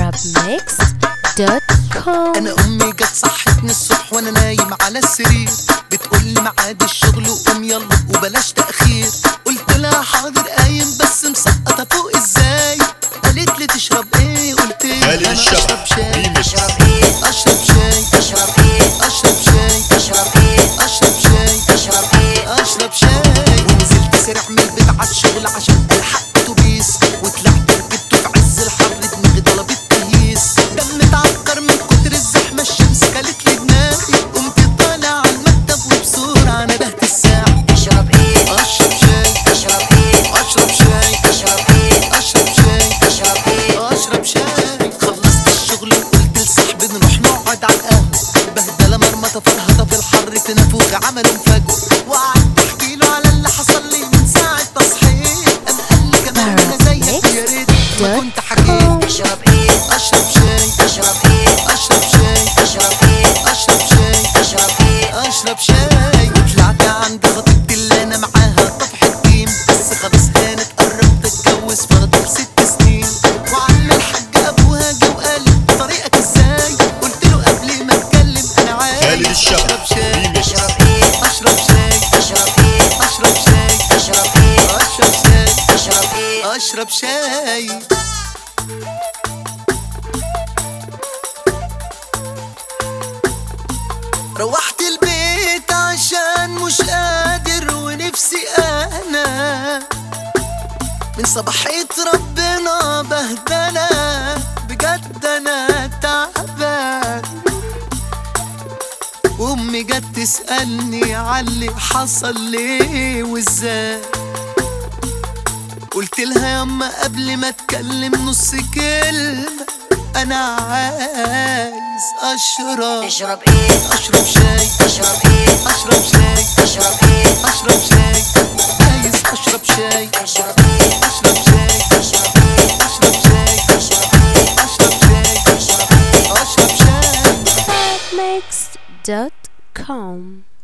arabmix.com انا امي جت صحتني الصبح وانا نايم على السرير بتقول لي ميعاد الشغل وقوم يلا وبلاش تاخير قلت لها حاضر قايم بس مسقطه فوق ازاي قالت لي تشرب ايه قلت لها خالد انا الشبح اشرب شاي ريميكس. اشرب ايه اشرب شاي اشرب ايه اشرب شاي اشرب ايه اشرب شاي اشرب ايه اشرب شاي ونزلت سريع من البيت على الشغل عشان الحق اتوبيس وطلعت ركبته في عز الحر دماغي طلبت تهيس دمي اتعكر من كتر الزحمه الشمس كلت لي دماغي قمت طالع على المكتب وبسرعه ندهت الساعه اشرب ايه اشرب شاي اشرب ايه اشرب شاي اشرب ايه اشرب شاي اشرب ايه اشرب شاي خلصت الشغل وقلت لصاحبي نروح نقعد على القهوه بهدله مرمطه فرهطه في الحر في نافوخي عملوا مفاجأة وقعدت احكي له على اللي حصل لي من ساعه ما صحيت قام قال لي كمان انا زيك ويا ريت ما كنت حكيت اشرب ايه اشرب شاي اشرب ايه اشرب شاي اشرب ايه اشرب شاي اشرب ايه اشرب شاي وطلعت عند خطيبتي اللي انا معاها طفح التيم بس خلاص كانت قربت اتجوز فاضل ست سنين وعم الحاج ابوها جه وقال لي طريقك ازاي قلت له قبل ما اتكلم انا عايز خالد الشبح اشرب شاي ريميكس. اشرب ايه اشرب شاي اشرب ايه اشرب شاي اشرب ايه اشرب شاي اشرب ايه اشرب شاي روحت البيت عشان مش قادر ونفسي انا من صباحية ربنا بهدلة بجد انا تعبان وامي جت تسألني عاللي حصل ليه وازاي قلت لها ياما قبل ما اتكلم نص كلمة انا عايز اشرب اشرب ايه اشرب شاي اشرب ايه اشرب شاي اشرب ايه اشرب شاي عايز اشرب شاي اشرب ايه اشرب شاي اشرب ايه اشرب شاي اشرب ايه اشرب شاي اشرب ايه اشرب شاي arabmix.com